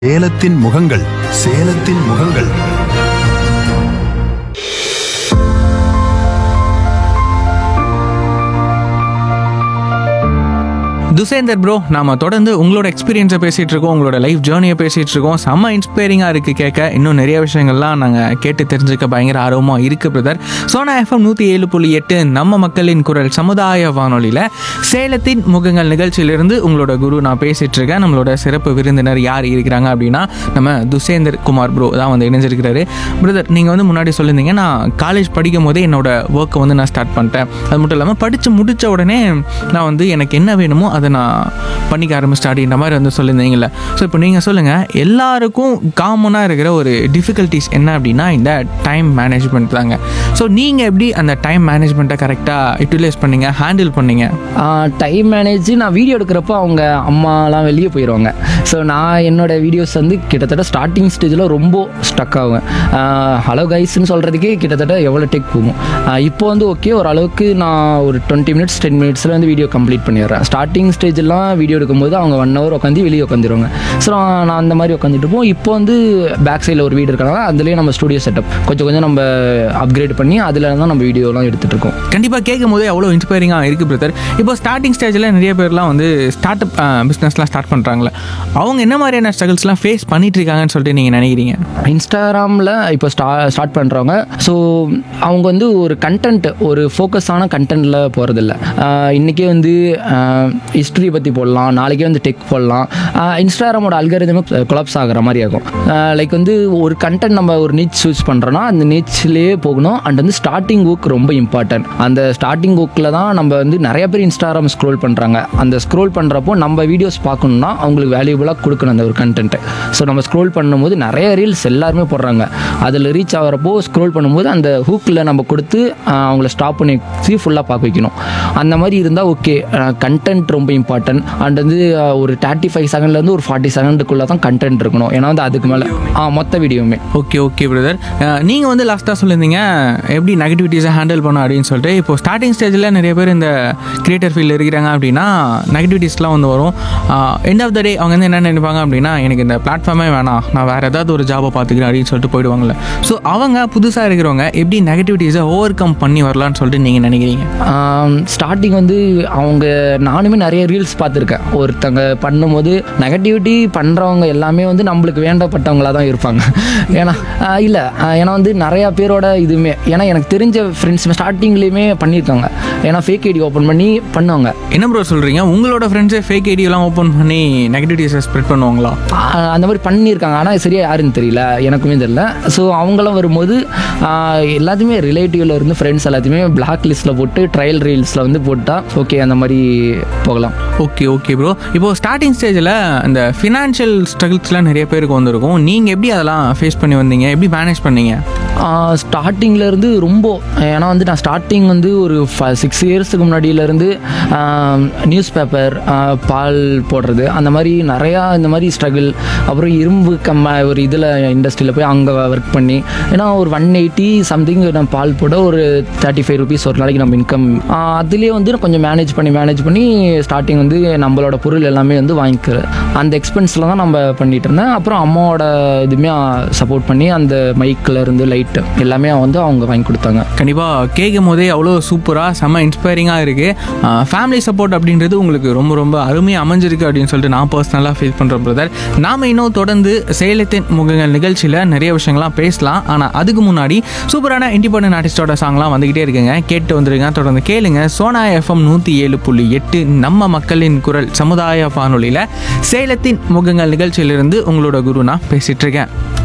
சேலத்தின் முகங்கள் சேலத்தின் முகங்கள் துசேந்தர் ப்ரோ நாம தொடர்ந்து உங்களோட எக்ஸ்பீரியன்ஸை பேசிட்டு இருக்கோம் உங்களோட லைஃப் ஜேர்னியை பேசிட்டு இருக்கோம் செம்ம இன்ஸ்பைரிங்காக இருக்கு கேட்க இன்னும் நிறைய விஷயங்கள்லாம் நாங்கள் கேட்டு தெரிஞ்சுக்க பயங்கர ஆர்வமாக இருக்கு பிரதர் சோனா எஃப்எம் நூற்றி ஏழு புள்ளி எட்டு நம்ம மக்களின் குரல் சமுதாய வானொலியில் சேலத்தின் முகங்கள் நிகழ்ச்சியிலிருந்து உங்களோட குரு நான் பேசிட்டு இருக்கேன் நம்மளோட சிறப்பு விருந்தினர் யார் இருக்கிறாங்க அப்படின்னா நம்ம துசேந்தர் குமார் ப்ரோ தான் வந்து இணைஞ்சிருக்கிறாரு பிரதர் நீங்கள் வந்து முன்னாடி சொல்லியிருந்தீங்க நான் காலேஜ் படிக்கும் போதே என்னோட ஒர்க்கை வந்து நான் ஸ்டார்ட் பண்ணிட்டேன் அது மட்டும் இல்லாமல் படித்து முடித்த உடனே நான் வந்து எனக்கு என்ன வேணுமோ அதை நான் பண்ணிக்க ஆரம்பிச்சிட்டேன் அப்படின்ற மாதிரி வந்து சொல்லியிருந்தீங்கல்ல ஸோ இப்போ நீங்கள் சொல்லுங்கள் எல்லாருக்கும் காமனாக இருக்கிற ஒரு டிஃபிகல்ட்டிஸ் என்ன அப்படின்னா இந்த டைம் மேனேஜ்மெண்ட் தாங்க ஸோ நீங்கள் எப்படி அந்த டைம் மேனேஜ்மெண்ட்டை கரெக்டாக யூட்டிலைஸ் பண்ணீங்க ஹேண்டில் பண்ணீங்க டைம் மேனேஜ் நான் வீடியோ எடுக்கிறப்போ அவங்க அம்மாலாம் வெளியே போயிடுவாங்க ஸோ நான் என்னோட வீடியோஸ் வந்து கிட்டத்தட்ட ஸ்டார்டிங் ஸ்டேஜில் ரொம்ப ஸ்டக் ஆகும் ஹலோ கைஸ்ன்னு சொல்கிறதுக்கே கிட்டத்தட்ட எவ்வளோ டெக் போகும் ஆஹ் இப்போ வந்து ஓகே ஓரளவுக்கு நான் ஒரு டுவெண்ட்டி மினிட்ஸ் டென் மினிட்ஸில் வந்து வீடியோ கம்ப்ளீட் பண்ணிடுறேன் ஸ்டார்டிங் ஸ்டேஜெல்லாம் வீடியோ எடுக்கும்போது அவங்க ஒன் ஹவர் உட்காந்து வெளியே உட்காந்துருவாங்க ஸோ நான் அந்த மாதிரி உட்காந்துட்டு இருப்போம் இப்போ வந்து பேக் சைடில் ஒரு வீடு இருக்காங்க அதுலேயே நம்ம ஸ்டுடியோ செட்டப் கொஞ்சம் கொஞ்சம் நம்ம அப்கிரேட் பண்ணி அதில் தான் நம்ம வீடியோலாம் எடுத்துகிட்டு இருக்கோம் கண்டிப்பாக கேட்கும் போதே அவ்வளோ இன்ஸ்பைரிங்காக இருக்குது பிரதர் இப்போ ஸ்டார்டிங் ஸ்டேஜில் நிறைய பேர்லாம் வந்து ஸ்டார்ட் அப் பிஸ்னஸ்லாம் ஸ்டார்ட் பண்ணுறாங்களே அவங்க என்ன மாதிரியான ஸ்ட்ரகிள்ஸ்லாம் ஃபேஸ் பண்ணிட்டு இருக்காங்கன்னு சொல்லிட்டு நீங்கள் நினைக்கிறீங்க இன்ஸ்டாகிராமில் இப்போ ஸ்டா ஸ்டார்ட் பண்ணுறவங்க ஸோ அவங்க வந்து ஒரு கண்டென்ட் ஒரு ஃபோக்கஸான கண்டென்ட்டில் போகிறதில்ல இன்றைக்கே வந்து ஹிஸ்ட்ரி பற்றி போடலாம் நாளைக்கே வந்து டெக் போடலாம் இன்ஸ்டாகிராமோட அல்காரிதமே கொலாப்ஸ் ஆகிற மாதிரி ஆகும் லைக் வந்து ஒரு கண்டென்ட் நம்ம ஒரு நீச் சூஸ் பண்ணுறோன்னா அந்த நீச்லேயே போகணும் அண்ட் வந்து ஸ்டார்டிங் ஒர்க் ரொம்ப இம்பார்ட்டன்ட் அந்த ஸ்டார்டிங் ஒர்க்கில் தான் நம்ம வந்து நிறைய பேர் இன்ஸ்டாகிராம் ஸ்க்ரோல் பண்ணுறாங்க அந்த ஸ்க்ரோல் பண்ணுறப்போ நம்ம வீடியோஸ் பார்க்கணுன்னா அவங்களுக்கு வேல்யூபுளாக கொடுக்கணும் அந்த ஒரு கண்டென்ட் ஸோ நம்ம ஸ்க்ரோல் பண்ணும்போது நிறைய ரீல்ஸ் எல்லாருமே போடுறாங்க அதில் ரீச் ஆகிறப்போ ஸ்க்ரோல் பண்ணும்போது அந்த ஹூக்கில் நம்ம கொடுத்து ஆஹ், அவங்கள ஸ்டாப் பண்ணி ஃபுல்லாக பார்க்க வைக்கணும் அந்த மாதிரி இருந்தால் ஓகே கண்டென்ட் ரொம்ப இம்பார்ட்டன்ட் அண்ட் வந்து ஆஹ், ஒரு தேர்ட்டி ஃபைவ் செகண்ட்லேருந்து ஒரு ஃபார்ட்டி செகண்டுக்குள்ளே தான் கண்டென்ட் இருக்கணும் ஏன்னா வந்து அதுக்கு மேலே மொத்த வீடியோவுமே ஓகே ஓகே பிரதர் நீங்கள் வந்து லாஸ்ட்டாக சொல்லியிருந்தீங்க எப்படி நெகட்டிவிட்டிஸை ஹேண்டில் பண்ணணும் அப்படின்னு சொல்லிட்டு இப்போ ஸ்டார்டிங் ஸ்டேஜில் நிறைய பேர் இந்த கிரியேட்டர் ஃபீல்டில் இருக்கிறாங்க அப்படின்னா நெகட்டிவிட்டிஸ்லாம் வந்து வரும் எண்ட் ஆஃப் த டே அவங்க வந்து என்ன நினைப்பாங்க அப்படின்னா எனக்கு இந்த பிளாட்ஃபார்மே வேணாம் நான் வேறு ஏதாவது ஒரு ஜாபை பார்த்துக்கிறேன் அப்படின்னு சொல்லிட்டு போயிடுவாங்கல்ல ஸோ அவங்க புதுசாக இருக்கிறவங்க எப்படி நெகட்டிவிட்டிஸை ஓவர் கம் பண்ணி வரலான்னு சொல்லிட்டு நீங்கள் நினைக்கிறீங்க ஸ்டார்டிங் வந்து அவங்க நானுமே நிறைய ரீல்ஸ் பார்த்துருக்கேன் ஒருத்தங்க பண்ணும்போது நெகட்டிவிட்டி பண்ணுறவங்க எல்லாமே வந்து நம்மளுக்கு வேண்டப்பட்டவங்களாக தான் இருப்பாங்க ஏன்னா இல்லை ஏன்னா வந்து நிறையா பேரோட இதுவுமே ஏன்னா எனக்கு தெரிஞ்ச ஃப்ரெண்ட்ஸ் ஸ்டார்டிங்லேயுமே பண்ணியிருக்காங்க ஏன்னா ஃபேக் ஐடி ஓப்பன் பண்ணி பண்ணுவாங்க என்ன ப்ரோ சொல்கிறீங்க உங்களோட ஃப்ரெண்ட்ஸே ஃபேக் ஐடியெல்லாம் ஓப்பன் பண்ணி நெகட்டிவிட்டிஸை ஸ்ப்ரெட் பண்ணுவாங்களா ஆஹ் அந்த மாதிரி பண்ணியிருக்காங்க ஆனால் சரியா யாருன்னு தெரியல எனக்குமே தெரியல ஸோ அவங்களாம் வரும்போது ஆஹ் எல்லாத்தையுமே ரிலேட்டிவ்ல இருந்து ஃப்ரெண்ட்ஸ் எல்லாத்தையுமே பிளாக் லிஸ்ட்டில் போட்டு ட்ரையல் ரீல்ஸில் வந்து போட்டால் ஓகே அந்த மாதிரி போகலாம் ஓகே ஓகே ப்ரோ இப்போ ஸ்டார்டிங் ஸ்டேஜில் இந்த ஃபினான்ஷியல் ஸ்ட்ரகிள்ஸ்லாம் நிறைய பேருக்கு வந்திருக்கும் நீங்கள் எப்படி அதெல்லாம் ஃபேஸ் பண்ணி வந்தீங்க எப்படி மேனேஜ் பண்ணீங்க ஸ்டார்டிங்கில் இருந்து ரொம்ப ஏன்னா வந்து நான் ஸ்டார்டிங் வந்து ஒரு சிக்ஸ் இயர்ஸுக்கு முன்னாடியிலேருந்து நியூஸ் பேப்பர் பால் போடுறது அந்த மாதிரி நிறையா இந்த மாதிரி ஸ்ட்ரகிள் அப்புறம் இரும்பு கம்ம ஒரு இதில் இண்டஸ்ட்ரியில் போய் அங்கே ஒர்க் பண்ணி ஏன்னா ஒரு ஒன் எயிட்டி சம்திங் நான் பால் போட ஒரு தேர்ட்டி ஃபைவ் ருபீஸ் ஒரு நாளைக்கு நம்ம இன்கம் அதுலேயே வந்து நான் கொஞ்சம் மேனேஜ் பண்ணி மேனேஜ் பண்ணி ஸ்டார்டிங் வந்து நம்மளோட பொருள் எல்லாமே வந்து வாங்கிக்கிற அந்த எக்ஸ்பென்ஸில் தான் நம்ம பண்ணிட்டு இருந்தேன் அப்புறம் அம்மாவோட இதுவுமே சப்போர்ட் பண்ணி அந்த மைக்கில் இருந்து லைட்டு எல்லாமே வந்து அவங்க வாங்கி கொடுத்தாங்க கண்டிப்பாக கேட்கும் போதே அவ்வளோ சூப்பராக செம்ம இன்ஸ்பைரிங்காக இருக்குது ஃபேமிலி சப்போர்ட் அப்படின்றது உங்களுக்கு ரொம்ப ரொம்ப அருமையாக அமைஞ்சிருக்கு அப்படின்னு சொல்லிட்டு நான் பர்சனலாக ஃபீல் பண்ணுறேன் பிரதர் நாம் இன்னும் தொடர்ந்து சேலத்தின் முகங்கள் நிகழ்ச்சியில் நிறைய விஷயங்கள்லாம் பேசலாம் ஆனால் அதுக்கு முன்னாடி சூப்பரான இண்டிபெண்டன்ட் ஆர்டிஸ்டோட சாங்லாம் வந்துக்கிட்டே இருக்குங்க கேட்டு வந்துருங்க தொடர்ந்து கேளுங்க சோனா எஃப்எம் நூற்றி ஏழு புள்ளி எட்டு நம்ம மக்களின் குரல் சமுதாய வானொலியில் சேலத்தின் முகங்கள் நிகழ்ச்சியிலிருந்து உங்களோட குரு நான் பேசிகிட்டு இருக்கேன்